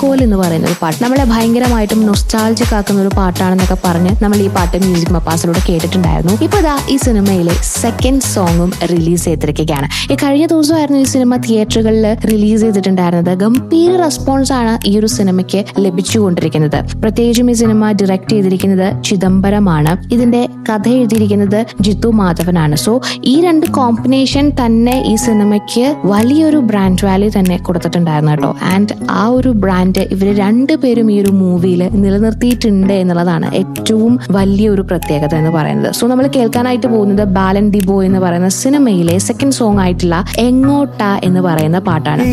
കോൽ എന്ന് പറയുന്ന ഒരു പാട്ട് നമ്മളെ ഭയങ്കരമായിട്ടും നൊസ്റ്റാൾജിക് ആക്കുന്ന ഒരു പാട്ടാണെന്നൊക്കെ പറഞ്ഞ് നമ്മൾ ഈ പാട്ട് മ്യൂസിക് മപ്പാസിലൂടെ കേട്ടിട്ടുണ്ടായിരുന്നു ഇപ്പൊ ഇതാ ഈ സിനിമയിലെ സെക്കൻഡ് സോങ്ങും റിലീസ് ചെയ്തിരിക്കുകയാണ് ഈ കഴിഞ്ഞ ദിവസമായിരുന്നു ഈ സിനിമ തിയേറ്ററുകളിൽ റിലീസ് ചെയ്തിട്ടുണ്ടായിരുന്നത് ഗംഭീര റെസ്പോൺസ് ആണ് ഈ ഒരു സിനിമയ്ക്ക് ലഭിച്ചുകൊണ്ടിരിക്കുന്നത് പ്രത്യേകിച്ചും ഈ സിനിമ ഡയറക്ട് ചെയ്തിരിക്കുന്നത് ചിദംബരമാണ് ഇതിന്റെ കഥ എഴുതിയിരിക്കുന്നത് ജിത്തു മാധവനാണ് സോ ഈ രണ്ട് കോമ്പിനേഷൻ തന്നെ ഈ സിനിമയ്ക്ക് വലിയൊരു ബ്രാൻഡ് വാല്യൂ തന്നെ കൊടുത്തിട്ടുണ്ടായിരുന്നു കേട്ടോ ആൻഡ് ആ ഒരു ബ്രാൻഡ് ഇവര് രണ്ടുപേരും ഈ ഒരു മൂവിയിൽ നിലനിർത്തിയിട്ടുണ്ട് എന്നുള്ളതാണ് ഏറ്റവും വലിയൊരു പ്രത്യേകത എന്ന് പറയുന്നത് സോ നമ്മൾ കേൾക്കാനായിട്ട് പോകുന്നത് ബാലൻ ദി ബോ എന്ന് പറയുന്ന സിനിമയിലെ സെക്കൻഡ് സോങ് ആയിട്ടുള്ള എങ്ങോട്ട എന്ന് പറയുന്ന പാട്ടാണ്